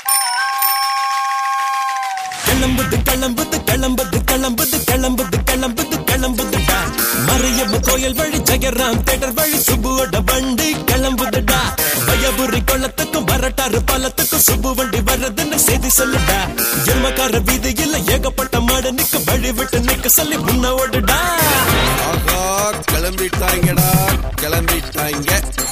கிளம்புது கிளம்புது கிளம்புது கிளம்புது கிளம்புது கிளம்புது கிளம்புதுடா மறையம்ம கோயில் வழி ஜெயராம் தேட்டர் வழி சுபுவோட வண்டி கிளம்புதுடா பயபுரி கொள்ளத்துக்கும் வரட்டாறு பாலத்துக்கும் சுப்பு வண்டி வர்றதுன்னு செய்தி சொல்லுடா எருமக்கார வீதியில் ஏகப்பட்ட மாடு நிக்க வழி விட்டு நிக்க சொல்லி முன்ன ஓடுடா ஆஹா கிளம்பிட்டாங்கடா கிளம்பிட்டாங்க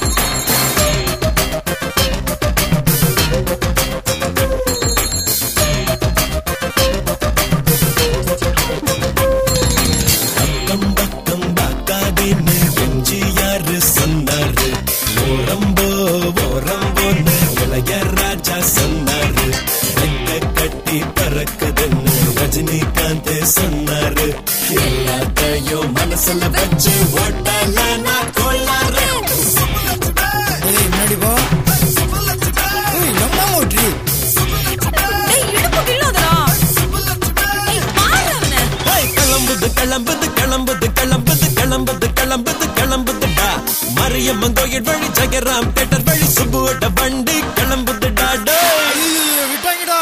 பக்கம் பக்கம் பார்க்காதேன்னு எம்ஜிஆர் சொன்னாரு ஓரம்போ ஓரம்போன்னு இளையராஜா சொன்னாரு ரெக்க கட்டி பறக்குதுன்னு ரஜினிகாந்த் சொன்னாரு எல்லாத்தையும் மனசுல வச்சு ஓட்டல நான் கொள்ளாரு ஏய் முன்னாடி போ ஏய் நம்ம ஓட்ரி டேய் இடுப்பு கிள்ளாதடா ஏய் பாரு அவன ஏய், கிளம்புது கிளம்புது கிளம்புது கிளம்புது கிளம்புது கிளம்புது கிளம்புதுடா மரியம்மன் கோயில் வழி ஜெகராம் தேட்டர் வழி சுப்புவோட வண்டி கிளம்புதுடா டேய் ஐயோ விட்டாங்கடா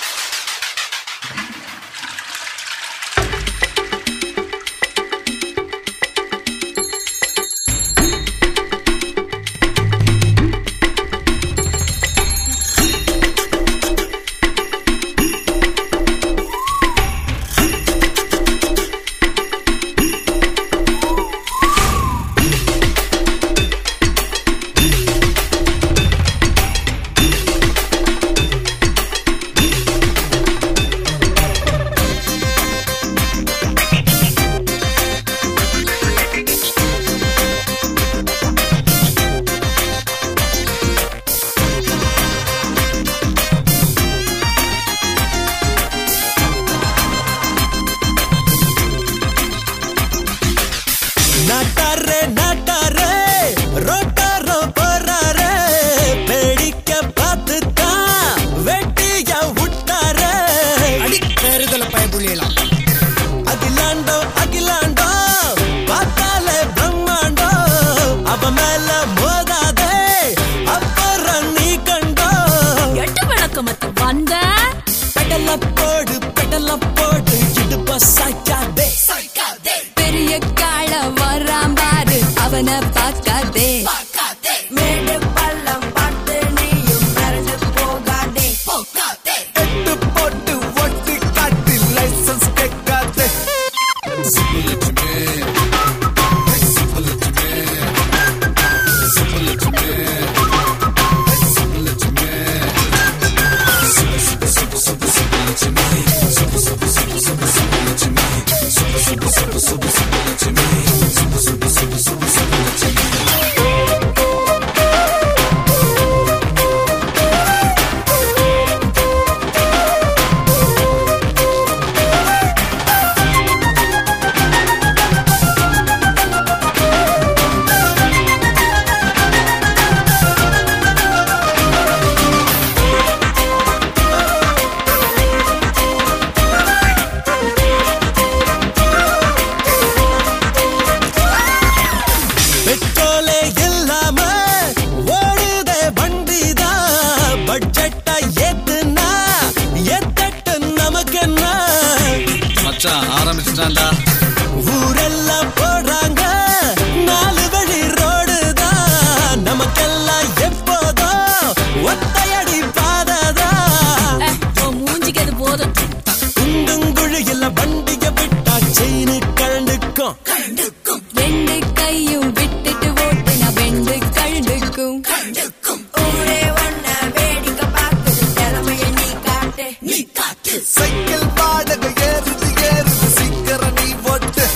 நாட்டாரே நாட்டாரே ரோட்டாரோ போறாரே பேடிக்க பார்த்துதான் வெட்டியா விட்டாரே அடி பேருதல பயப்புள்ளியலாம் அகிலாண்டோ அகிலாண்டோ பார்த்தாலே பிரம்மாண்டோ அவ மேல மோதாதே அப்புறம் நீ கண்டோ எட்டு விளக்கமத்து வந்த பெடல போடு பெடல போடு இடுப்ப சாய்க்காதே பெரிய காள வரான் பாரு அவனை பார்க்காதே மேடு பள்ளம் பார்த்து நீயும் மறந்து போகாதே எட்டு போட்டு ஒட்டி காட்டு லைசன்ஸ் கேட்காதே பெட்ரோலே இல்லாம ஓடுதே வண்டிதான் பட்ஜெட்டா ஏத்துனா எத்தட்டு நமக்கு என்ன மச்சான் ஆரம்பிச்சிட்டான்டா ஊரெல்லாம் போடுறாங்க நாலு வழி ரோடு தான் நமக்கெல்லாம் எப்போதும் ஒத்தையடி பாததான் அஹ், உன் மூஞ்சிக்கு அது போதும் குண்டுங்குழியில வண்டிய விட்டா செயின் கழண்டுக்கும் ரெண்டு கையும் விட்டுட்டு ஓட்டுனா வெண்டு கழுதுக்கும் ஊரே ஒன்ன வேடிக்கை பார்க்குது திறமைய நீ காட்டு நீ காட்டு சைக்கிள் வாடகை ஏறுது ஏறுது சீக்கிர நீ ஓட்டு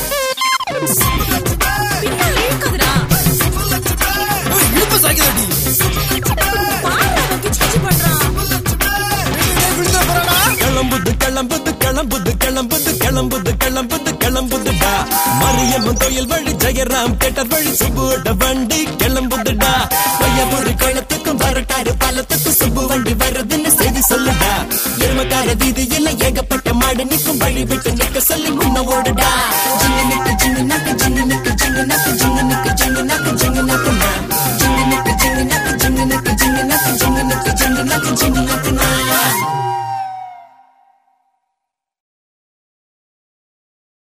பின்னால இழுக்காதடா இழுப்பு சாய்க்குதடி பாரு அவன் கிச்சு கிச்சு பண்றான் விழுந்த போறாடா கிளம்புது கிளம்புது கிளம்புது கிளம்புது கிளம்புது கிளம்புது கிளம்புதுடா மரியம்மன் கோயில் வழி ஜெயராம் தேட்டர் வழி சுப்புவோட வண்டி கிளம்புதுடா பையபுரி குளத்துக்கும் வரட்டாறு பாலத்துக்கும் சுப்பு வண்டி வர்றதுன்னு செய்தி சொல்லுடா எருமக்கார வீதியில ஏகப்பட்ட மாடு நிக்கும் வழி விட்டு நிக்க சொல்லி முன்ன ஓடுடா ஜிங்கு நிக்கு ஜிங்கு நக்கு ஜிங்கு நிக்கு ஜிங்கு நக்கு ஜிங்கு நிக்கு ஜிங்கு நக்கு ஜிங்கு நக்கு ஜிங்கு நிக்கு ஜிங்கு நக்கு ஜிங்கு நக்கு ஜிங்கு நிக்கு ஜிங்கு நக்கு ஜிங்கு நிக்கு ஜிங்கு நக்கு ஜிங்கு நக்கு